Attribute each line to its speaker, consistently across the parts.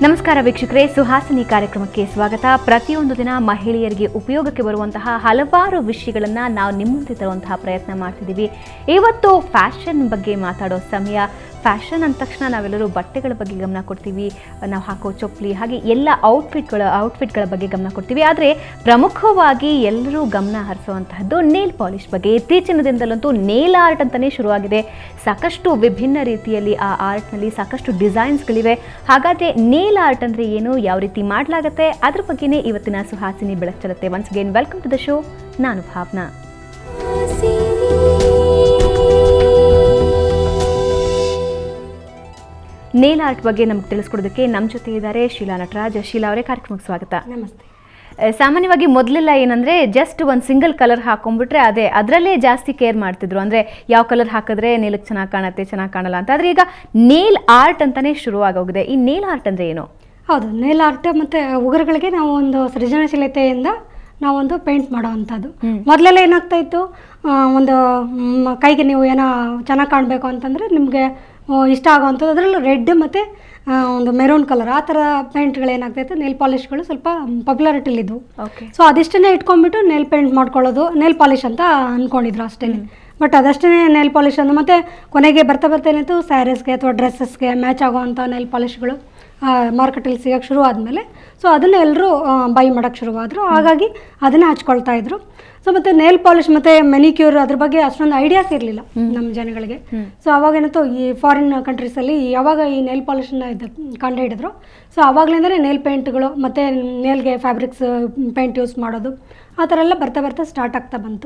Speaker 1: ನಮಸ್ಕಾರ ವೀಕ್ಷಕರೇ ಸುಹಾಸಿನಿ ಕಾರ್ಯಕ್ರಮಕ್ಕೆ ಸ್ವಾಗತ ಪ್ರತಿಯೊಂದು ದಿನ ಮಹಿಳೆಯರಿಗೆ ಉಪಯೋಗಕ್ಕೆ ಬರುವಂತಹ ಹಲವಾರು ವಿಷಯಗಳನ್ನು ನಾವು ನಿಮ್ಮ ಮುಂದೆ ತರುವಂತಹ ಪ್ರಯತ್ನ ಮಾಡ್ತಿದ್ದೀವಿ ಇವತ್ತು ಫ್ಯಾಷನ್ ಬಗ್ಗೆ ಮಾತಾಡೋ ಸಮಯ ಫ್ಯಾಷನ್ ಅಂದ ತಕ್ಷಣ ನಾವೆಲ್ಲರೂ ಬಟ್ಟೆಗಳ ಬಗ್ಗೆ ಗಮನ ಕೊಡ್ತೀವಿ ನಾವು ಹಾಕೋ ಚೊಪ್ಲಿ ಹಾಗೆ ಎಲ್ಲ ಔಟ್ಫಿಟ್ಗಳ ಔಟ್ಫಿಟ್ಗಳ ಬಗ್ಗೆ ಗಮನ ಕೊಡ್ತೀವಿ ಆದರೆ ಪ್ರಮುಖವಾಗಿ ಎಲ್ಲರೂ ಗಮನ ಹರಿಸುವಂತಹದ್ದು ನೇಲ್ ಪಾಲಿಶ್ ಬಗ್ಗೆ ಇತ್ತೀಚಿನ ದಿನದಲ್ಲಂತೂ ನೇಲ್ ಆರ್ಟ್ ಅಂತಲೇ ಶುರುವಾಗಿದೆ ಸಾಕಷ್ಟು ವಿಭಿನ್ನ ರೀತಿಯಲ್ಲಿ ಆ ಆರ್ಟ್ನಲ್ಲಿ ಸಾಕಷ್ಟು ಡಿಸೈನ್ಸ್ಗಳಿವೆ ಹಾಗಾದರೆ ನೇಲ್ ಆರ್ಟ್ ಅಂದರೆ ಏನು ಯಾವ ರೀತಿ ಮಾಡಲಾಗತ್ತೆ ಅದ್ರ ಬಗ್ಗೆನೇ ಇವತ್ತಿನ ಸುಹಾಸಿನಿ ಬೆಳಕು ಚೆಲ್ಲುತ್ತೆ once again welcome to the show ನಾನು ಭಾವನಾ ನೇಲ್ ಆರ್ಟ್ ಬಗ್ಗೆ ನಮ್ಗೆ ತಿಳಿಸ್ಕೊಡೋದಕ್ಕೆ ನಮ್ಮ ಜೊತೆ ಇದ್ದಾರೆ ಶೀಲಾ ನಟರಾಜ್ ಶೀಲಾ ಅವರೇ ಕಾರ್ಯಕ್ರಮಕ್ಕೆ ಸ್ವಾಗತ
Speaker 2: ನಮಸ್ತೆ
Speaker 1: ಆ, ಸಾಮಾನ್ಯವಾಗಿ ಮೊದಲೆಲ್ಲ ಏನಂದ್ರೆ ಜಸ್ಟ್ ಒಂದು ಸಿಂಗಲ್ ಕಲರ್ ಹಾಕೊಂಡ್ಬಿಟ್ರೆ ಅದೇ ಅದರಲ್ಲೇ ಜಾಸ್ತಿ ಕೇರ್ ಮಾಡ್ತಿದ್ರು ಅಂದ್ರೆ ಯಾವ ಕಲರ್ ಹಾಕಿದ್ರೆ ನೇಲಕ್ಕೆ ಚೆನ್ನಾಗಿ ಕಾಣುತ್ತೆ ಚೆನ್ನಾಗಿ ಕಾಣಲ್ಲ ಅಂತ ಆದ್ರೆ ಈಗ ನೇಲ್ ಆರ್ಟ್ ಅಂತಾನೆ ಶುರುವಾಗೋಗಿದೆ ಈ ನೇಲ್ ಆರ್ಟ್ ಅಂದ್ರೆ ಏನು
Speaker 2: ಹೌದು ನೇಲ್ ಆರ್ಟ್ ಮತ್ತು ಉಗುರುಗಳಿಗೆ ನಾವು ಒಂದು ಸೃಜನಶೀಲತೆಯಿಂದ ನಾವೊಂದು ಪೇಂಟ್ ಮಾಡೋವಂಥದ್ದು
Speaker 1: ಹ್ಮ್.
Speaker 2: ಮೊದಲೆಲ್ಲ ಏನಾಗ್ತಾ ಇತ್ತು ಆ, ಒಂದು ಮ್, ಕೈಗೆ ನೀವು ಏನೋ ಚೆನ್ನಾಗಿ ಕಾಣಬೇಕು ಅಂತಂದರೆ ನಿಮಗೆ ಇಷ್ಟ ಆಗೋವಂಥದ್ದು ಅದರಲ್ಲೂ ರೆಡ್ ಮತ್ತು ಒಂದು ಮೆರೂನ್ ಕಲರ್ ಆ ಥರ ಪೇಂಟ್ಗಳು ಏನಾಗ್ತಾಯಿತ್ತು ನೇಲ್ ಪಾಲಿಶ್ಗಳು ಸ್ವಲ್ಪ ಪಾಪ್ಯುಲಾರಿಟಿಲಿದ್ವು
Speaker 1: ಓಕೆ
Speaker 2: ಸೊ ಅದಿಷ್ಟನ್ನೇ ಇಟ್ಕೊಂಡ್ಬಿಟ್ಟು ನೇಲ್ ಪೇಂಟ್ ಮಾಡ್ಕೊಳ್ಳೋದು ನೇಲ್ ಪಾಲಿಶ್ ಅಂತ ಅಂದ್ಕೊಂಡಿದ್ರು ಅಷ್ಟೇ ಬಟ್ ಅದಷ್ಟೇ ನೇಲ್ ಪಾಲಿಶ್ ಅಂದು ಮತ್ತು ಕೊನೆಗೆ ಬರ್ತಾ ಬರ್ತಾ ಏನಾಯ್ತು ಸ್ಯಾರೀಸ್ಗೆ ಅಥವಾ ಡ್ರೆಸ್ಸಸ್ಗೆ ಮ್ಯಾಚ್ ಆಗೋವಂಥ ನೇಲ್ ಪಾಲಿಶ್ಗಳು ಮಾರ್ಕೆಟಲ್ಲಿ ಸಿಗೋಕ್ಕೆ ಶುರು ಆದಮೇಲೆ ಸೊ ಅದನ್ನು ಎಲ್ಲರೂ ಬೈ ಮಾಡೋಕ್ಕೆ ಶುರುವಾದರು ಹಾಗಾಗಿ ಅದನ್ನೇ ಹಚ್ಕೊಳ್ತಾ ಇದ್ರು ಸೊ ಮತ್ತು ನೇಲ್ ಪಾಲಿಶ್ ಮತ್ತು ಮೆನಿಕ್ಯೂರ್ ಅದ್ರ ಬಗ್ಗೆ ಅಷ್ಟೊಂದು ಐಡಿಯಾಸ್ ಇರಲಿಲ್ಲ ನಮ್ಮ ಜನಗಳಿಗೆ ಸೊ ಅವಾಗ ಏನಾಯ್ತು ಈ ಫಾರಿನ್ ಕಂಟ್ರೀಸಲ್ಲಿ ಯಾವಾಗ ಈ ನೇಲ್ ಪಾಲಿಶನ್ನ ಇದು ಕಂಡು ಹಿಡಿದ್ರು ಸೊ ಆವಾಗಲಿಂದಲೇ ನೇಲ್ ಪೇಂಟ್ಗಳು ಮತ್ತು ನೇಲ್ಗೆ ಫ್ಯಾಬ್ರಿಕ್ಸ್ ಪೇಂಟ್ ಯೂಸ್ ಮಾಡೋದು ಆ ಥರ ಎಲ್ಲ ಬರ್ತಾ ಬರ್ತಾ ಸ್ಟಾರ್ಟ್ ಆಗ್ತಾ ಬಂತು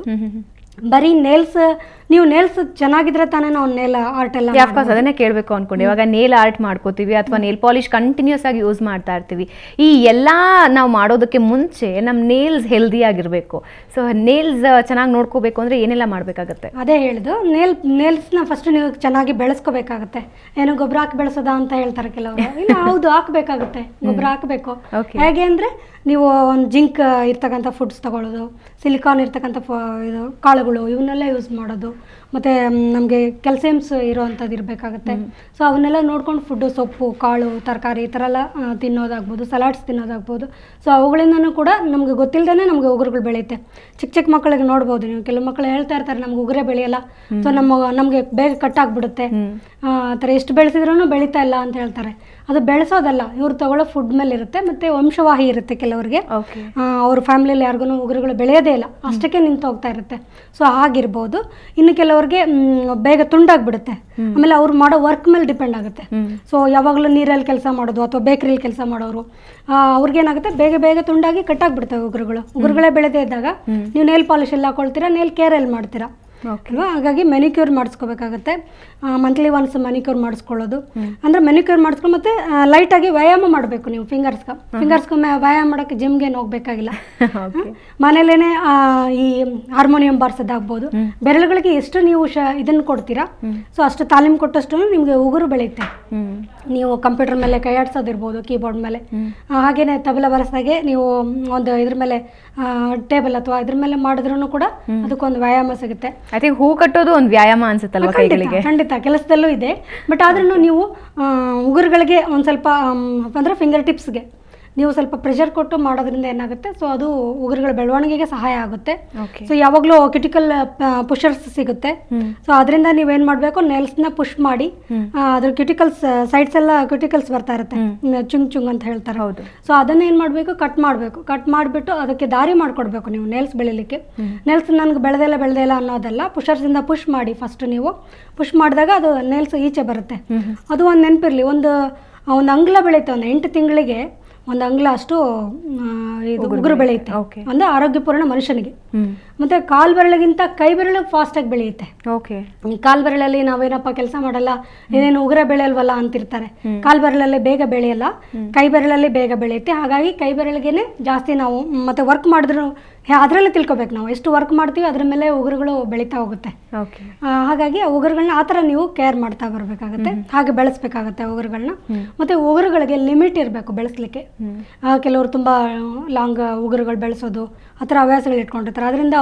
Speaker 2: ಬರೀ ನೇಲ್ಸ್ ನೀವು ನೇಲ್ಸ್ ಚೆನ್ನಾಗಿದ್ರೆ ತಾನೇ ನಾವು ನೇಲ್ ಆರ್ಟ್ ಎಲ್ಲ
Speaker 1: ಅಫ್ಕೋರ್ಸ್ ಅದನ್ನೇ ಕೇಳಬೇಕು ಅನ್ಕೊಂಡು ಇವಾಗ ನೇಲ್ ಆರ್ಟ್ ಮಾಡ್ಕೋತೀವಿ ಅಥವಾ ನೇಲ್ ಪಾಲಿಶ್ ಕಂಟಿನ್ಯೂಸ್ ಆಗಿ ಯೂಸ್ ಮಾಡ್ತಾ ಇರ್ತೀವಿ ಈ ಎಲ್ಲ ನಾವು ಮಾಡೋದಕ್ಕೆ ಮುಂಚೆ ನಮ್ಮ ನೇಲ್ಸ್ ಹೆಲ್ದಿ ಆಗಿರಬೇಕು ಸೊ ನೇಲ್ಸ್ ಚೆನ್ನಾಗಿ ನೋಡ್ಕೋಬೇಕು ಅಂದ್ರೆ ಏನೆಲ್ಲ ಮಾಡಬೇಕಾಗತ್ತೆ
Speaker 2: ಅದೇ ಹೇಳಿದ್ದು ನೇಲ್ ನೇಲ್ಸ್ನ ಫಸ್ಟ್ ನೀವು ಚೆನ್ನಾಗಿ ಬೆಳೆಸ್ಕೋಬೇಕಾಗತ್ತೆ ಏನು ಗೊಬ್ಬರ ಹಾಕಿ ಬೆಳೆಸೋದಾ ಅಂತ ಹೇಳ್ತಾರೆ ಕೆಲವರು ಇಲ್ಲ ಹೌದು ಹಾಕಬೇಕಾಗುತ್ತೆ ಗೊಬ್ಬರ ಹಾಕಬೇಕು
Speaker 1: Okay.
Speaker 2: ಹೇಗೆ ಅಂದರೆ ನೀವು ಒಂದು ಜಿಂಕ್ ಇರ್ತಕ್ಕಂಥ ಫುಡ್ಸ್ ತಗೊಳ್ಳೋದು ಸಿಲಿಕಾನ್ ಇರ್ತಕ್ಕಂಥ ಫ ಇದು ಕಾಳುಗಳು ಇವನ್ನೆಲ್ಲ ಯೂಸ್ ಮಾಡೋದು ಮತ್ತು ನಮಗೆ ಕ್ಯಾಲ್ಸಿಯಮ್ಸ್ ಇರೋವಂಥದ್ದು ಇರಬೇಕಾಗತ್ತೆ ಸೊ ಅವನ್ನೆಲ್ಲ ನೋಡ್ಕೊಂಡು ಫುಡ್ಡು ಸೊಪ್ಪು ಕಾಳು ತರಕಾರಿ ಈ ಥರ ಎಲ್ಲ ಆ, ತಿನ್ನೋದಾಗ್ಬೋದು ಸಲಾಡ್ಸ್ ತಿನ್ನೋದಾಗ್ಬೋದು ಸೊ ಅವುಗಳಿಂದನೂ ಕೂಡ ನಮಗೆ ಗೊತ್ತಿಲ್ಲದೇ ನಮಗೆ ಉಗುರುಗಳು ಬೆಳೆಯುತ್ತೆ ಚಿಕ್ಕ ಚಿಕ್ಕ ಮಕ್ಕಳಿಗೆ ನೋಡ್ಬೋದು ನೀವು ಕೆಲವು ಮಕ್ಕಳು ಹೇಳ್ತಾ ಇರ್ತಾರೆ ನಮ್ಗೆ ಉಗುರೇ ಬೆಳೆಯಲ್ಲ ಸೊ ನಮ್ಮ ನಮಗೆ ಬೇಗ ಕಟ್ಟಾಗ್ಬಿಡುತ್ತೆ ಆ ಥರ ಎಷ್ಟು ಬೆಳೆಸಿದ್ರೂ ಬೆಳೀತಾ ಇಲ್ಲ ಅಂತ ಹೇಳ್ತಾರೆ ಅದು ಬೆಳೆಸೋದಲ್ಲ ಇವ್ರು ತಗೊಳ್ಳೋ ಫುಡ್ ಮೇಲೆ ಇರುತ್ತೆ ಮತ್ತು ವಂಶವಾಹಿ ಇರುತ್ತೆ ಕೆಲವರಿಗೆ
Speaker 1: ಓಕೆ
Speaker 2: ಆ, ಅವ್ರ ಫ್ಯಾಮಿಲಿಯಲ್ಲಿ ಯಾರಿಗೂ ಉಗುರುಗಳು ಬೆಳೆಯೋದೇ ಇಲ್ಲ ಅಷ್ಟಕ್ಕೆ ನಿಂತು ಹೋಗ್ತಾ ಇರುತ್ತೆ ಸೊ ಆಗಿರ್ಬೋದು ಇನ್ನು ಕೆಲವರಿಗೆ ಮ್, ಬೇಗ ತುಂಡಾಗ್ಬಿಡುತ್ತೆ ಆಮೇಲೆ ಅವ್ರು ಮಾಡೋ ವರ್ಕ್ ಮೇಲೆ ಡಿಪೆಂಡ್ ಆಗುತ್ತೆ ಸೊ ಯಾವಾಗಲೂ ನೀರಲ್ಲಿ ಕೆಲಸ ಮಾಡೋದು ಅಥವಾ ಬೇಕ್ರಿಲಿ ಕೆಲಸ ಮಾಡೋರು ಆ, ಅವ್ರಿಗೇನಾಗುತ್ತೆ ಬೇಗ ಬೇಗ ತುಂಡಾಗಿ ಕಟ್ಟಾಗ್ಬಿಡ್ತವೆ ಉಗುರುಗಳು ಉಗುರುಗಳೇ ಬೆಳೆದೇ ಇದ್ದಾಗ ನೀವು ನೇಲ್ ಪಾಲಿಶ್ ಎಲ್ಲ ಹಾಕೊಳ್ತೀರಾ ನೇಲ್ ಕೇರ್ ಎಲ್ಲಿ ಮಾಡ್ತೀರಾ
Speaker 1: ಓಕೆ
Speaker 2: ಅಲ್ವಾ ಹಾಗಾಗಿ ಮೆನಿಕ್ಯೂರ್ ಮಾಡಿಸ್ಕೋಬೇಕಾಗತ್ತೆ ಮಂತ್ಲಿ ಒನ್ಸ್ ಮೆನಿಕ್ಯೂರ್ ಮಾಡಿಸ್ಕೊಳ್ಳೋದು ಅಂದರೆ ಮೆನಿಕ್ಯೂರ್ ಮಾಡಿಸ್ಕೊಂಡು ಮತ್ತೆ ಲೈಟಾಗಿ ವ್ಯಾಯಾಮ ಮಾಡಬೇಕು ನೀವು ಫಿಂಗರ್ಸ್ಗೆ ಫಿಂಗರ್ಸ್ಗೆ ವ್ಯಾಯಾಮ ಮಾಡೋಕ್ಕೆ ಜಿಮ್ಗೆ ಏನು ಹೋಗ್ಬೇಕಾಗಿಲ್ಲ
Speaker 1: ಓಕೆ
Speaker 2: ಮನೇಲೇನೆ ಆ, ಈ ಹಾರ್ಮೋನಿಯಂ ಬಾರಿಸೋದಾಗ್ಬೋದು ಬೆರಳುಗಳಿಗೆ ಎಷ್ಟು ನೀವು ಶ ಇದನ್ನು ಕೊಡ್ತೀರಾ ಸೊ ಅಷ್ಟು ತಾಲೀಮ್ ಕೊಟ್ಟಷ್ಟು ನಿಮಗೆ ಉಗುರು ಬೆಳೆಯುತ್ತೆ
Speaker 1: ಹ್ಮ್
Speaker 2: ನೀವು ಕಂಪ್ಯೂಟರ್ ಮೇಲೆ ಕೈ ಆಡ್ಸೋದಿರ್ಬೋದು ಕೀಬೋರ್ಡ್ ಮೇಲೆ ಆ, ಹಾಗೇನೆ ತಬಲ ಬರಸ್ದಾಗೆ ನೀವು ಒಂದು ಇದ್ರ ಮೇಲೆ ಟೇಬಲ್ ಅಥವಾ ಇದ್ರ ಮೇಲೆ ಮಾಡಿದ್ರೂ ಕೂಡ ಅದಕ್ಕೊಂದು ವ್ಯಾಯಾಮ ಸಿಗುತ್ತೆ
Speaker 1: ಐ ಥಿಂಕ್ ಹೂ ಕಟ್ಟೋದು ಒಂದು ವ್ಯಾಯಾಮ ಅನ್ಸುತ್ತಲ್ವಾ ಕೈಗಳಿಗೆ
Speaker 2: ಖಂಡಿತ ಖಂಡಿತ ಕೆಲಸದಲ್ಲೂ ಇದೆ ಬಟ್ ಆದ್ರೂ ನೀವು ಆ, ಉಗುರುಗಳಿಗೆ ಒಂದು ಸ್ವಲ್ಪ ಆಮ್, ಅಂದ್ರೆ ಫಿಂಗರ್ ಟಿಪ್ಸ್ಗೆ ನೀವು ಸ್ವಲ್ಪ ಪ್ರೆಷರ್ ಕೊಟ್ಟು ಮಾಡೋದ್ರಿಂದ ಏನಾಗುತ್ತೆ ಸೊ ಅದು ಉಗುರುಗಳ ಬೆಳವಣಿಗೆಗೆ ಸಹಾಯ ಆಗುತ್ತೆ
Speaker 1: ಓಕೆ
Speaker 2: ಸೊ ಯಾವಾಗಲೂ ಕ್ರಿಟಿಕಲ್ ಪುಷರ್ಸ್ ಸಿಗುತ್ತೆ
Speaker 1: ಹ್ಮ್.
Speaker 2: ಸೊ ಅದರಿಂದ ನೀವೇನು ಮಾಡಬೇಕು ನೇಲ್ಸ್ನ ಪುಷ್ ಮಾಡಿ ಆ, ಅದ್ರ ಕ್ರಿಟಿಕಲ್ಸ್ ಸೈಡ್ಸ್ ಎಲ್ಲ ಕ್ರಿಟಿಕಲ್ಸ್ ಬರ್ತಾ ಇರುತ್ತೆ ಹ್ಮ್, ಚುಂಗ್ ಚುಂಗ್ ಅಂತ ಹೇಳ್ತಾರೆ
Speaker 1: ಹೌದು
Speaker 2: ಸೊ ಅದನ್ನ ಏನು ಮಾಡಬೇಕು ಕಟ್ ಮಾಡಬೇಕು ಕಟ್ ಮಾಡಿಬಿಟ್ಟು ಅದಕ್ಕೆ ದಾರಿ ಮಾಡಿಕೊಡ್ಬೇಕು ನೀವು ನೇಲ್ಸ್ ಬೆಳಿಲಿಕ್ಕೆ ನೇಲ್ಸ್ ನನಗೆ ಬೆಳೆದಿಲ್ಲ ಬೆಳೆದಿಲ್ಲ ಅನ್ನೋದಲ್ಲ ಪುಷರ್ಸಿಂದ ಪುಷ್ ಮಾಡಿ ಫಸ್ಟ್ ನೀವು ಪುಷ್ ಮಾಡಿದಾಗ ಅದು ನೇಲ್ಸ್ ಈಚೆ ಬರುತ್ತೆ ಅದು ಒಂದು ನೆನಪಿರಲಿ ಒಂದು ಒಂದು ಅಂಗ್ಲ ಬೆಳೆಯುತ್ತೆ ಒಂದು ಎಂಟು ತಿಂಗಳಿಗೆ ಒಂದು ಅಂಗ್ಲ ಅಷ್ಟು ಆ, ಇದು ಉಗುರು ಬೆಳೆಯುತ್ತೆ
Speaker 1: ಓಕೆ
Speaker 2: ಅಂದರೆ ಆರೋಗ್ಯಪೂರ್ಣ ಮನುಷ್ಯನಿಗೆ
Speaker 1: ಹ್ಮ್
Speaker 2: ಮತ್ತು ಕಾಲು ಬೆರಳಿಗಿಂತ ಕೈ ಬೆರಳು ಫಾಸ್ಟಾಗಿ ಬೆಳೆಯುತ್ತೆ
Speaker 1: ಓಕೆ
Speaker 2: ಈ ಕಾಲ್ ಬೆರಳಲ್ಲಿ ನಾವೇನಪ್ಪ ಕೆಲಸ ಮಾಡಲ್ಲ ಏನೇನು ಉಗುರ ಬೆಳೆಯಲ್ವಲ್ಲ ಅಂತಿರ್ತಾರೆ ಕಾಲ್ ಬೆರಳಲ್ಲಿ ಬೇಗ ಬೆಳೆಯಲ್ಲ ಕೈ ಬೆರಳಲ್ಲಿ ಬೇಗ ಬೆಳೆಯುತ್ತೆ ಹಾಗಾಗಿ ಕೈ ಬೆರಳಿಗೆನೆ ಜಾಸ್ತಿ ನಾವು ಮತ್ತೆ ವರ್ಕ್ ಮಾಡಿದ್ರು ಅದರಲ್ಲೇ ತಿಳ್ಕೊಬೇಕು ನಾವು ಎಷ್ಟು ವರ್ಕ್ ಮಾಡ್ತೀವಿ ಅದ್ರ ಮೇಲೆ ಉಗುರುಗಳು ಬೆಳೀತಾ ಹೋಗುತ್ತೆ
Speaker 1: ಓಕೆ
Speaker 2: ಆ, ಹಾಗಾಗಿ ಆ ಉಗುರುಗಳನ್ನ ಆ ಥರ ನೀವು ಕೇರ್ ಮಾಡ್ತಾ ಬರಬೇಕಾಗುತ್ತೆ ಹಾಗೆ ಬೆಳೆಸ್ಬೇಕಾಗತ್ತೆ ಉಗುರುಗಳನ್ನ ಮತ್ತೆ ಉಗುರುಗಳಿಗೆ ಲಿಮಿಟ್ ಇರಬೇಕು ಬೆಳೆಸ್ಲಿಕ್ಕೆ
Speaker 1: ಹ್ಮ್
Speaker 2: ಆ, ಕೆಲವರು ತುಂಬ ಲಾಂಗ್ ಉಗುರುಗಳು ಬೆಳೆಸೋದು ಆ ಥರ ಹವ್ಯಾಸಗಳು ಇಟ್ಕೊಂಡಿರ್ತಾರೆ ಅದರಿಂದ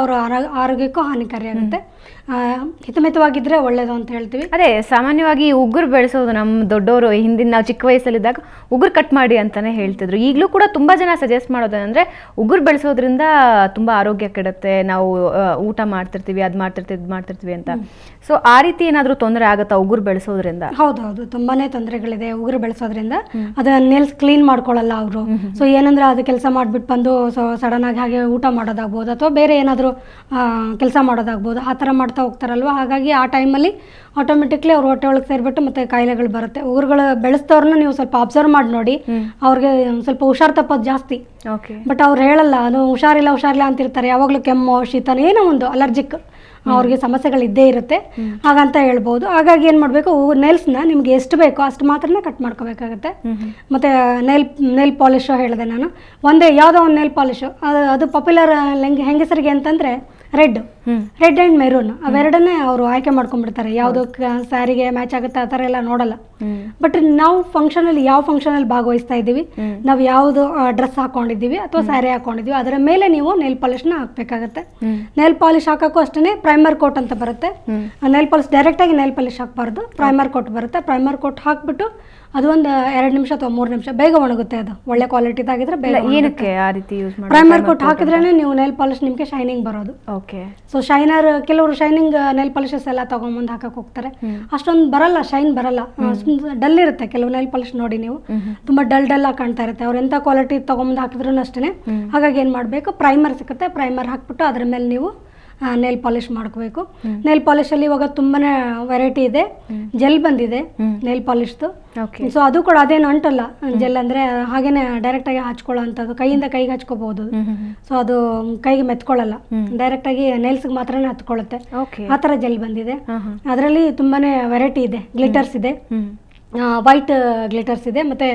Speaker 2: ಅವರ ಆರೋಗ್ಯಕ್ಕೂ ಹಾನಿಕಾರಿ ಆಗುತ್ತೆ ಆ, ಹಿತಮಿತವಾಗಿದ್ರೆ ಒಳ್ಳೇದು ಅಂತ ಹೇಳ್ತೀವಿ
Speaker 1: ಅದೇ ಸಾಮಾನ್ಯವಾಗಿ ಉಗುರು ಬೆಳೆಸೋದು ನಮ್ಮ ದೊಡ್ಡವರು ಹಿಂದಿನ ನಾವು ಚಿಕ್ಕ ವಯಸ್ಸಲ್ಲಿದ್ದಾಗ ಉಗುರು ಕಟ್ ಮಾಡಿ ಅಂತಾನೆ ಹೇಳ್ತಿದ್ರು ಈಗಲೂ ಕೂಡ ತುಂಬಾ ಜನ ಸಜೆಸ್ಟ್ ಮಾಡೋದೇನೆಂದ್ರೆ ಉಗುರು ಬೆಳೆಸೋದ್ರಿಂದ ತುಂಬಾ ಆರೋಗ್ಯ ಕೆಡುತ್ತೆ ನಾವು ಆ, ಊಟ ಮಾಡ್ತಿರ್ತೀವಿ ಅದ್ ಮಾಡ್ತಿರ್ತೀವಿ ಇದ್ ಮಾಡ್ತಿರ್ತೀವಿ ಅಂತ ಸೊ ಆ ರೀತಿ ಏನಾದ್ರೂ ತೊಂದರೆ ಆಗುತ್ತಾ ಉಗುರು ಬೆಳೆಸೋದ್ರಿಂದ
Speaker 2: ಹೌದೌದು ತುಂಬಾನೇ ತೊಂದರೆಗಳಿದೆ ಉಗುರು ಬೆಳೆಸೋದ್ರಿಂದ ಅದ ನೆಲ್ಸ್ ಕ್ಲೀನ್ ಮಾಡ್ಕೊಳ್ಳಲ್ಲ ಅವರು ಸೊ ಏನಂದ್ರೆ ಅದು ಕೆಲಸ ಮಾಡ್ಬಿಟ್ಟು ಬಂದು ಸೊ ಸಡನ್ ಆಗಿ ಹಾಗೆ ಊಟ ಮಾಡೋದಾಗ್ಬೋದು ಅಥವಾ ಬೇರೆ ಏನಾದರೂ ಕೆಲಸ ಮಾಡೋದಾಗ್ಬೋದು ಆ ಥರ ಮಾಡ್ತಾ ಹೋಗ್ತಾರಲ್ವ ಹಾಗಾಗಿ ಆ ಟೈಮಲ್ಲಿ ಆಟೋಮೆಟಿಕ್ಲಿ ಅವ್ರ ಹೊಟ್ಟೆ ಒಳಗೆ ಸೇರಿಬಿಟ್ಟು ಮತ್ತೆ ಕಾಯಿಲೆಗಳು ಬರುತ್ತೆ ಉಗುರುಗಳು ಬೆಳೆಸ್ತವ್ರನ್ನ ನೀವು ಸ್ವಲ್ಪ ಅಬ್ಸರ್ವ್ ಮಾಡಿ ನೋಡಿ ಅವ್ರಿಗೆ ಒಂದ್ ಸ್ವಲ್ಪ ಹುಷಾರ್ ತಪ್ಪೋದು ಜಾಸ್ತಿ
Speaker 1: ಓಕೆ
Speaker 2: ಬಟ್ ಅವ್ರು ಹೇಳಲ್ಲ ಅದು ಹುಷಾರಿಲ್ಲ ಹುಷಾರಿಲ್ಲ ಅಂತಿರ್ತಾರೆ ಯಾವಾಗಲೂ ಕೆಮ್ಮು ಶೀತನ ಏನೋ ಒಂದು ಅಲರ್ಜಿಕ್ ಅವ್ರಿಗೆ ಸಮಸ್ಯೆಗಳು ಇದ್ದೇ ಇರುತ್ತೆ ಹಾಗಂತ ಹೇಳ್ಬೋದು ಹಾಗಾಗಿ ಏನು ಮಾಡಬೇಕು ನೆಲ್ಸ್ನ ನಿಮ್ಗೆ ಎಷ್ಟು ಬೇಕೋ ಅಷ್ಟು ಮಾತ್ರನೇ ಕಟ್ ಮಾಡ್ಕೋಬೇಕಾಗತ್ತೆ ಮತ್ತು ನೆಲ್ ನೆಲ್ ಪಾಲಿಶು ಹೇಳಿದೆ ನಾನು ಒಂದೇ ಯಾವುದೋ ಒಂದು ನೆಲ್ ಪಾಲಿಶು ಅದು ಅದು ಪಾಪ್ಯುಲರ್ ಹೆಂಗಸರಿಗೆ ಅಂತಂದರೆ ರೆಡ್
Speaker 1: ಹ್ಮ್.
Speaker 2: ರೆಡ್ ಆ್ಯಂಡ್ ಮೆರೂನ್ ಅವೆರಡನ್ನೇ ಅವರು ಆಯ್ಕೆ ಮಾಡ್ಕೊಂಡ್ಬಿಡ್ತಾರೆ ಯಾವುದು ಸ್ಯಾರಿಗೆ ಮ್ಯಾಚ್ ಆಗುತ್ತೆ ಆ ಥರ ಎಲ್ಲ ನೋಡಲ್ಲ
Speaker 1: ಹ್ಮ್
Speaker 2: ಬಟ್ ನಾವು ಫಂಕ್ಷನಲ್ಲಿ ಯಾವ ಫಂಕ್ಷನಲ್ಲಿ ಭಾಗವಹಿಸ್ತಾ ಇದ್ದೀವಿ
Speaker 1: ಹ್ಮ್.
Speaker 2: ನಾವು ಯಾವುದು ಡ್ರೆಸ್ ಹಾಕೊಂಡಿದ್ದೀವಿ ಅಥವಾ ಸ್ಯಾರಿ ಹಾಕೊಂಡಿದ್ದೀವಿ ಅದರ ಮೇಲೆ ನೀವು ನೆಲ್ ಪಾಲಿಶ್ನ ಹಾಕಬೇಕಾಗತ್ತೆ
Speaker 1: ಹ್ಮ್
Speaker 2: ನೆಲ್ ಪಾಲಿಶ್ ಹಾಕೋಕ್ಕೂ ಅಷ್ಟೇ ಪ್ರೈಮರ್ ಕೋಟ್ ಅಂತ ಬರುತ್ತೆ
Speaker 1: ಹ್ಮ್
Speaker 2: ನೆಲ್ ಪಾಲಿಶ್ ಡೈರೆಕ್ಟಾಗಿ ನೆಲ್ ಪಾಲಿಶ್ ಹಾಕಬಾರ್ದು ಪ್ರೈಮರ್ ಕೋಟ್ ಬರುತ್ತೆ ಪ್ರೈಮರ್ ಕೋಟ್ ಹಾಕ್ಬಿಟ್ಟು ಅದು ಒಂದು ಎರಡು ನಿಮಿಷ ಅಥವಾ ಮೂರು ನಿಮಿಷ ಬೇಗ ಒಣಗುತ್ತೆ ಅದು ಒಳ್ಳೆ ಕ್ವಾಲಿಟಿದಾಗಿದ್ರೆ ಬೇಗ
Speaker 1: ಇಲ್ಲ, ಏನಕ್ಕೆ ಆ ರೀತಿ ಯೂಸ್ ಮಾಡಿ
Speaker 2: ಪ್ರೈಮರ್ ಕೋಟ್ ಹಾಕಿದ್ರೇನೆ ನೀವು ನೆಲ್ ಪಾಲಿಶ್ ನಿಮಗೆ ಶೈನಿಂಗ್ ಬರೋದು
Speaker 1: ಓಕೆ
Speaker 2: ಸೊ ಶೈನರ್ ಕೆಲವರು ಶೈನಿಂಗ್ ನೆಲ್ ಪಾಲಿಶಸ್ ಎಲ್ಲ ತಗೊಂಬಂದು ಹಾಕಕ್ಕೆ ಹೋಗ್ತಾರೆ ಅಷ್ಟೊಂದು ಬರಲ್ಲ ಶೈನ್ ಬರಲ್ಲ ಡಲ್ ಇರುತ್ತೆ ಕೆಲವು ನೆಲ್ ಪಾಲಿಶ್ ನೋಡಿ ನೀವು ತುಂಬಾ ಡಲ್ ಡಲ್ ಆಗಿ ಕಾಣ್ತಾ ಇರುತ್ತೆ ಅವ್ರು ಎಂಥ ಕ್ವಾಲಿಟಿ ತಗೊಂಬಂದು ಹಾಕಿದ್ರು ಅಷ್ಟೇ ಹಾಗಾಗಿ ಏನು ಮಾಡಬೇಕು ಪ್ರೈಮರ್ ಸಿಗುತ್ತೆ ಪ್ರೈಮರ್ ಹಾಕ್ಬಿಟ್ಟು ಅದ್ರ ಮೇಲೆ ನೀವು ನೇಲ್ ಪಾಲಿಶ್ ಮಾಡ್ಕೋಬೇಕು ನೇಲ್ ಪಾಲಿಶಲ್ಲಿ ಇವಾಗ ತುಂಬಾನೇ ವೆರೈಟಿ ಇದೆ ಜೆಲ್ ಬಂದಿದೆ ನೇಲ್ ಪಾಲಿಶ್ದು
Speaker 1: ಓಕೆ
Speaker 2: ಸೊ ಅದು ಕೂಡ ಅದೇನು ಅಂಟಲ್ಲ ಜೆಲ್ ಅಂದ್ರೆ ಹಾಗೇನೆ ಡೈರೆಕ್ಟ್ ಆಗಿ ಹಚ್ಕೊಳ್ಳೋ ಅಂಥದ್ದು ಕೈಯಿಂದ ಕೈಗೆ ಹಚ್ಕೋಬಹುದು
Speaker 1: ಹ್ಮ್ ಹ್ಮ್
Speaker 2: ಸೊ ಅದು ಕೈಗೆ ಮೆತ್ಕೊಳ್ಳಲ್ಲ ಡೈರೆಕ್ಟ್ ಆಗಿ ನೈಲ್ಸ್ಗೆ ಮಾತ್ರನೇ ಹತ್ಕೊಳ್ಳುತ್ತೆ
Speaker 1: ಓಕೆ
Speaker 2: ಆ ಥರ ಜೆಲ್ ಬಂದಿದೆ
Speaker 1: ಹಾ ಹಾ
Speaker 2: ಅದರಲ್ಲಿ ತುಂಬಾನೇ ವೆರೈಟಿ ಇದೆ ಗ್ಲಿಟರ್ಸ್ ಇದೆ
Speaker 1: ಹ್ಮ್
Speaker 2: ವೈಟ್ ಗ್ಲಿಟರ್ಸ್ ಇದೆ ಮತ್ತು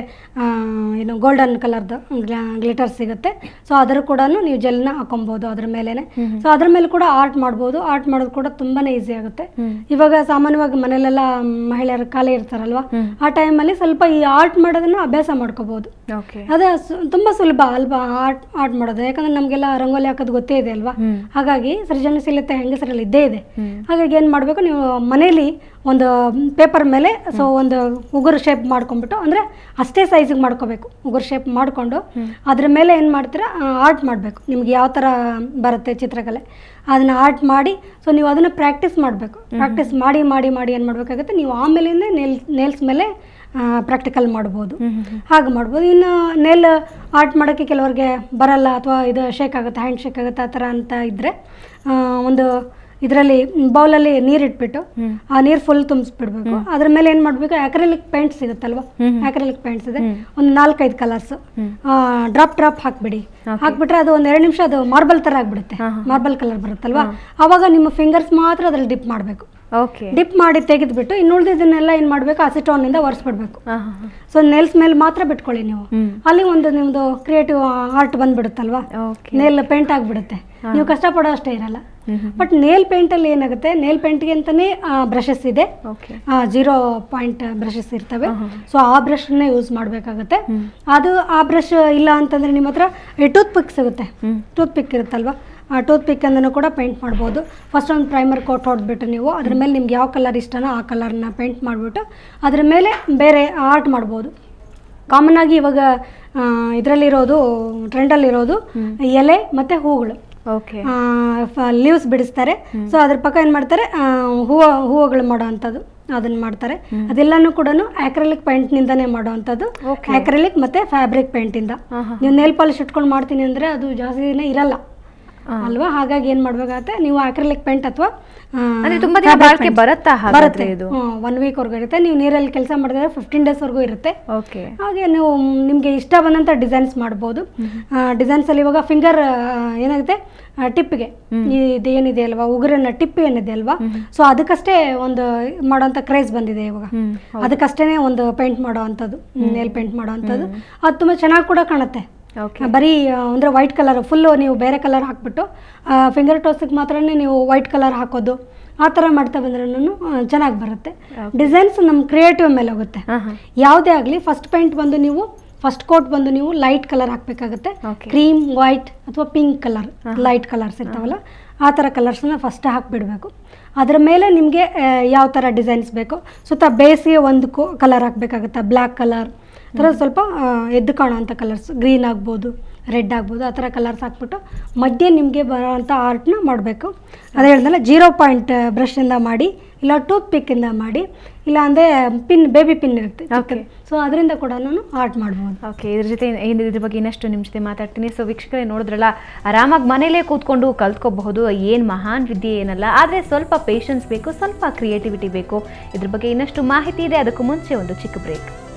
Speaker 2: ಏನು ಗೋಲ್ಡನ್ ಕಲರ್ದು ಗ್ಲಿಟರ್ಸ್ ಸಿಗುತ್ತೆ ಸೊ ಅದರ ಕೂಡ ನೀವು ಜೆಲ್ನ ಹಾಕೊಬೋದು ಅದ್ರ ಮೇಲೇನೆ ಸೊ ಅದ್ರ ಮೇಲೆ ಕೂಡ ಆರ್ಟ್ ಮಾಡ್ಬೋದು ಆರ್ಟ್ ಮಾಡೋದು ಕೂಡ ತುಂಬಾನೇ ಈಸಿ ಆಗುತ್ತೆ
Speaker 1: ಹ್ಮ್.
Speaker 2: ಇವಾಗ ಸಾಮಾನ್ಯವಾಗಿ ಮನೇಲೆಲ್ಲ ಮಹಿಳೆಯರು ಖಾಲಿ ಇರ್ತಾರಲ್ವಾ ಆ ಟೈಮಲ್ಲಿ ಸ್ವಲ್ಪ ಈ ಆರ್ಟ್ ಮಾಡೋದನ್ನ ಅಭ್ಯಾಸ ಮಾಡ್ಕೋಬೋದು
Speaker 1: ಓಕೆ
Speaker 2: ಅದೇ ಸು- ತುಂಬಾ ಸುಲಭ ಅಲ್ವಾ ಆರ್ಟ್ ಆರ್ಟ್ ಮಾಡೋದು ಯಾಕಂದ್ರೆ ನಮಗೆಲ್ಲ ರಂಗೋಲಿ ಹಾಕೋದು ಗೊತ್ತೇ ಇದೆ ಅಲ್ವಾ
Speaker 1: ಹ್ಮ್.
Speaker 2: ಹಾಗಾಗಿ ಸೃಜನಶೀಲತೆ ಹೆಂಗಸರಲ್ಲಿ ಇದ್ದೇ ಇದೆ
Speaker 1: ಹ್ಮ್.
Speaker 2: ಹಾಗಾಗಿ ಏನು ಮಾಡಬೇಕು ನೀವು ಮನೇಲಿ ಒಂದು ಪೇಪರ್ ಮೇಲೆ ಸೊ ಒಂದು ಉಗುರು ಶೇಪ್ ಮಾಡ್ಕೊಂಡ್ಬಿಟ್ಟು ಅಂದರೆ ಅಷ್ಟೇ ಸೈಜಿಗೆ ಮಾಡ್ಕೋಬೇಕು ಉಗುರು ಶೇಪ್ ಮಾಡಿಕೊಂಡು ಅದ್ರ ಮೇಲೆ ಏನು ಮಾಡ್ತೀರಾ ಆರ್ಟ್ ಮಾಡಬೇಕು ನಿಮ್ಗೆ ಯಾವ ಥರ ಬರುತ್ತೆ ಚಿತ್ರಕಲೆ ಅದನ್ನ ಆರ್ಟ್ ಮಾಡಿ ಸೊ ನೀವು ಅದನ್ನು ಪ್ರಾಕ್ಟೀಸ್ ಮಾಡಬೇಕು ಪ್ರಾಕ್ಟೀಸ್ ಮಾಡಿ ಮಾಡಿ ಮಾಡಿ ಏನು ಮಾಡಬೇಕಾಗುತ್ತೆ ನೀವು ಆಮೇಲಿಂದ ನೇಲ್ ನೇಲ್ಸ್ ಮೇಲೆ ಪ್ರಾಕ್ಟಿಕಲ್ ಮಾಡ್ಬೋದು
Speaker 1: ಹ್ಮ್ ಹ್ಮ್ ಹ್ಮ್.
Speaker 2: ಹಾಗೆ ಮಾಡ್ಬೋದು ಇನ್ನು ನೆಲ್ ಆರ್ಟ್ ಮಾಡೋಕ್ಕೆ ಕೆಲವ್ರಿಗೆ ಬರಲ್ಲ ಅಥವಾ ಇದು ಶೇಕ್ ಆಗುತ್ತೆ ಹ್ಯಾಂಡ್ ಶೇಕ್ ಆಗುತ್ತೆ ಆ ಥರ ಅಂತ ಇದ್ದರೆ ಒಂದು ಇದರಲ್ಲಿ ಬೌಲಲ್ಲಿ ನೀರು ಇಟ್ಬಿಟ್ಟು
Speaker 1: ಹ್ಮ್.
Speaker 2: ಆ ನೀರು ಫುಲ್ ತುಂಬಿಸ್ಬಿಡ್ಬೇಕು ಅದ್ರ ಮೇಲೆ ಏನು ಮಾಡಬೇಕು ಆಕ್ರೆಲಿಕ್ ಪೇಂಟ್ ಸಿಗುತ್ತಲ್ವಾ
Speaker 1: ಹ್ಮ್.
Speaker 2: ಆಕ್ರೆಲಿಕ್ ಪೇಂಟ್ಸ್ ಇದೆ ಒಂದು ನಾಲ್ಕೈದು ಕಲರ್ಸ್
Speaker 1: ಹ್ಮ್.
Speaker 2: ಡ್ರಾಪ್ ಡ್ರಾಪ್ ಹಾಕ್ಬಿಡಿ ಹಾಕ್ಬಿಟ್ರೆ ಅದು ಒಂದು ಎರಡು ನಿಮಿಷ ಅದು ಮಾರ್ಬಲ್ ಥರ ಆಗ್ಬಿಡುತ್ತೆ ಮಾರ್ಬಲ್ ಕಲರ್ ಬರುತ್ತಲ್ವಾ ಆವಾಗ ನಿಮ್ಮ ಫಿಂಗರ್ಸ್ ಮಾತ್ರ ಅದ್ರಲ್ಲಿ ಡಿಪ್ ಮಾಡಬೇಕು
Speaker 1: ಓಕೆ
Speaker 2: ಡಿಪ್ ಮಾಡಿ ತೆಗೆದ್ಬಿಟ್ಟು ಇನ್ನುಳಿದಿದ್ದನ್ನೆಲ್ಲ ಏನು ಮಾಡಬೇಕು ಅಸಿಟೋನಿಂದ ಒರೆಸ್ಬಿಡ್ಬೇಕು
Speaker 1: ಹಾ ಹಾ ಹಾ.
Speaker 2: ಸೊ ನೆಲ್ಸ್ ಮೇಲೆ ಮಾತ್ರ ಬಿಟ್ಕೊಳ್ಳಿ ನೀವು
Speaker 1: ಹ್ಮ್
Speaker 2: ಅಲ್ಲಿ ಒಂದು ನಿಮ್ದು ಕ್ರಿಯೇಟಿವ್ ಆರ್ಟ್ ಬಂದ್ಬಿಡುತ್ತಲ್ವಾ
Speaker 1: ಓಕೆ
Speaker 2: ನೇಲ್ ಪೇಂಟ್ ಆಗ್ಬಿಡುತ್ತೆ ನೀವು ಕಷ್ಟಪಡೋ ಅಷ್ಟೇ ಇರಲ್ಲ
Speaker 1: ಹ್ಮ್ ಹ್ಮ್.
Speaker 2: ಬಟ್ ನೇಲ್ ಪೇಂಟಲ್ಲಿ ಏನಾಗುತ್ತೆ ನೇಲ್ ಪೇಂಟ್ಗೆ ಅಂತಾನೆ ಬ್ರಷಸ್ ಇದೆ
Speaker 1: ಓಕೆ
Speaker 2: ಜೀರೋ ಪಾಯಿಂಟ್ ಬ್ರಷಸ್ ಇರ್ತವೆ ಸೊ ಆ ಬ್ರಷ್ನೇ ಯೂಸ್ ಮಾಡಬೇಕಾಗುತ್ತೆ
Speaker 1: ಹ್ಮ್.
Speaker 2: ಅದು ಆ ಬ್ರಷ್ ಇಲ್ಲ ಅಂತಂದ್ರೆ ನಿಮ್ಮ ಹತ್ರ ಟೂತ್ ಪಿಕ್ ಸಿಗುತ್ತೆ
Speaker 1: ಹ್ಮ್
Speaker 2: ಟೂತ್ ಪಿಕ್ ಇರುತ್ತಲ್ವಾ ಆ ಟೂತ್ ಪಿಕ್ ಅಂದನು ಕೂಡ ಪೇಂಟ್ ಮಾಡ್ಬೋದು ಫಸ್ಟ್ ಒಂದು ಪ್ರೈಮರ್ ಕೋಟ್ ಹೊಡೆದ್ಬಿಟ್ಟು ನೀವು ಅದ್ರ ಮೇಲೆ ನಿಮ್ಗೆ ಯಾವ ಕಲರ್ ಇಷ್ಟನೋ ಆ ಕಲರ್ನ ಪೇಂಟ್ ಮಾಡಿಬಿಟ್ಟು ಅದ್ರ ಮೇಲೆ ಬೇರೆ ಆರ್ಟ್ ಮಾಡ್ಬೋದು ಕಾಮನ್ ಆಗಿ ಇವಾಗ ಇದರಲ್ಲಿರೋದು ಟ್ರೆಂಡಲ್ಲಿರೋದು ಎಲೆ ಮತ್ತು ಹೂಗಳು
Speaker 1: ಓಕೆ
Speaker 2: ಲೀವ್ಸ್ ಬಿಡಿಸ್ತಾರೆ ಸೊ ಅದ್ರ ಪಕ್ಕ ಏನು ಮಾಡ್ತಾರೆ ಆ, ಹೂವು ಹೂವುಗಳು ಮಾಡೋ ಅಂಥದ್ದು ಅದನ್ನ ಮಾಡ್ತಾರೆ ಅದೆಲ್ಲನೂ ಕೂಡ ಆಕ್ರಲಿಕ್ ಪೇಂಟ್ನಿಂದನೇ ಮಾಡೋ ಅಂಥದ್ದು
Speaker 1: Okay.
Speaker 2: ಆಕ್ರಲಿಕ್ ಮತ್ತು ಫ್ಯಾಬ್ರಿಕ್ ಪೇಂಟಿಂದ
Speaker 1: ಹಾ ಹಾ
Speaker 2: ನೀವು ನೇಲ್ ಪಾಲಿಶ್ ಇಟ್ಕೊಂಡು ಮಾಡ್ತೀನಿ ಅಂದರೆ ಅದು ಜಾಸ್ತಿ ದಿನ ಇರಲ್ಲ
Speaker 1: ಹಾ.
Speaker 2: ಅಲ್ವಾ ಹಾಗಾಗಿ ಏನು ಮಾಡ್ಬೇಕಾಗತ್ತೆ ನೀವು ಆಕ್ರಲಿಕ್ ಪೇಂಟ್ ಅಥವಾ
Speaker 1: ಅಂದ್ರೆ ತುಂಬಾ ದಿನ ಬಾಳಿಕೆ ಬರುತ್ತಾ ಹಾಗಾದ್ರೆ
Speaker 2: ಬರುತ್ತೆ
Speaker 1: ಇದು
Speaker 2: ಒನ್ ವೀಕ್ವರೆಗೂ ಇರುತ್ತೆ ನೀವು ನೀರಲ್ಲಿ ಕೆಲಸ ಮಾಡಿದ್ರೆ ಫಿಫ್ಟೀನ್ ಡೇಸ್ವರೆಗೂ ಇರುತ್ತೆ
Speaker 1: ಓಕೆ
Speaker 2: ಹಾಗೆ ನೀವು ನಿಮಗೆ ಇಷ್ಟ ಬಂದಂಥ ಡಿಸೈನ್ಸ್ ಮಾಡ್ಬೋದು ಡಿಸೈನ್ಸಲ್ಲಿ ಇವಾಗ ಫಿಂಗರ್ ಏನಾಗುತ್ತೆ ಟಿಪ್ಗೆ ಇದು ಏನಿದೆ ಅಲ್ವಾ ಉಗುರಿನ ಟಿಪ್ ಏನಿದೆ ಅಲ್ವಾ ಸೊ ಅದಕ್ಕಷ್ಟೇ ಒಂದು ಮಾಡೋಂಥ ಕ್ರೇಜ್ ಬಂದಿದೆ ಇವಾಗ
Speaker 1: ಹ್ಮ್
Speaker 2: ಅದಕ್ಕಷ್ಟೇ ಒಂದು ಪೇಂಟ್ ಮಾಡೋ ಅಂಥದ್ದು ನೇಲ್ ಪೇಂಟ್ ಮಾಡೋ ಅಂಥದ್ದು ಅದು ತುಂಬ ಚೆನ್ನಾಗಿ ಕೂಡ ಕಾಣುತ್ತೆ
Speaker 1: ಓಕೆ
Speaker 2: ಬರೀ ಆ, ಅಂದ್ರೆ ವೈಟ್ ಕಲರ್ ಫುಲ್ಲು ನೀವು ಬೇರೆ ಕಲರ್ ಹಾಕ್ಬಿಟ್ಟು ಫಿಂಗರ್ ಟೋಸಿಗೆ ಮಾತ್ರನೇ ನೀವು ವೈಟ್ ಕಲರ್ ಹಾಕೋದು ಆ ಥರ ಮಾಡ್ತಾ ಬಂದ್ರೂ ಚೆನ್ನಾಗಿ ಬರುತ್ತೆ ಡಿಸೈನ್ಸ್ ನಮ್ಮ ಕ್ರಿಯೇಟಿವ್ ಮೇಲೆ ಹೋಗುತ್ತೆ
Speaker 1: ಹಾ ಹಾ
Speaker 2: ಯಾವುದೇ ಆಗಲಿ ಫಸ್ಟ್ ಪೇಂಟ್ ಬಂದು ನೀವು ಫಸ್ಟ್ ಕೋಟ್ ಬಂದು ನೀವು ಲೈಟ್ ಕಲರ್ ಹಾಕಬೇಕಾಗುತ್ತೆ
Speaker 1: ಓಕೆ
Speaker 2: ಕ್ರೀಮ್ ವೈಟ್ ಅಥವಾ ಪಿಂಕ್ ಕಲರ್ ಲೈಟ್ ಕಲರ್ಸ್ ಇರ್ತಾವಲ್ಲ ಆ ಥರ ಕಲರ್ಸನ್ನ ಫಸ್ಟ್ ಹಾಕಿಬಿಡಬೇಕು ಅದರ ಮೇಲೆ ನಿಮಗೆ ಯಾವ ಥರ ಡಿಸೈನ್ಸ್ ಬೇಕು ಸುತ್ತ ಬೇಸಿಗೆ ಒಂದು ಕೋ ಕಲರ್ ಹಾಕಬೇಕಾಗುತ್ತೆ ಬ್ಲ್ಯಾಕ್ ಕಲರ್ ಥರ ಸ್ವಲ್ಪ ಆ, ಎದ್ದು ಕಾಣೋವಂಥ ಕಲರ್ಸ್ ಗ್ರೀನ್ ಆಗ್ಬೋದು ರೆಡ್ ಆಗ್ಬೋದು ಆ ಥರ ಕಲರ್ಸ್ ಹಾಕ್ಬಿಟ್ಟು ಮಧ್ಯೆ ನಿಮಗೆ ಬರೋವಂಥ ಆರ್ಟ್ನ ಮಾಡಬೇಕು ಅದೇ ಹೇಳ್ದಲ್ಲ ಜೀರೋ ಪಾಯಿಂಟ್ ಬ್ರಷಿಂದ ಮಾಡಿ ಇಲ್ಲ ಟೂತ್ ಪಿಕ್ಕಿಂದ ಮಾಡಿ ಇಲ್ಲ ಅಂದರೆ ಪಿನ್ ಬೇಬಿ ಪಿನ್ ಇರುತ್ತೆ
Speaker 1: Okay.
Speaker 2: ಸೊ ಅದರಿಂದ ಕೂಡ ಆರ್ಟ್ ಮಾಡ್ಬೋದು
Speaker 1: ಓಕೆ ಇದ್ರ ಜೊತೆ ಏನ್- ಇದ್ರ ಬಗ್ಗೆ ಇನ್ನಷ್ಟು ನಿಮ್ಮ ಜೊತೆ ಮಾತಾಡ್ತೀನಿ ಸೊ ವೀಕ್ಷಕರೇ ನೋಡಿದ್ರಲ್ಲ ಆರಾಮಾಗಿ ಮನೇಲೇ ಕೂತ್ಕೊಂಡು ಕಲ್ತ್ಕೋಬಹುದು ಏನು ಮಹಾನ್ ವಿದ್ಯೆ ಏನಲ್ಲ ಆದರೆ ಸ್ವಲ್ಪ ಪೇಷನ್ಸ್ ಬೇಕು ಸ್ವಲ್ಪ ಕ್ರಿಯೇಟಿವಿಟಿ ಬೇಕು ಇದ್ರ ಬಗ್ಗೆ ಇನ್ನಷ್ಟು ಮಾಹಿತಿ ಇದೆ ಅದಕ್ಕೂ ಮುಂಚೆ ಒಂದು ಚಿಕ್ಕ ಬ್ರೇಕ್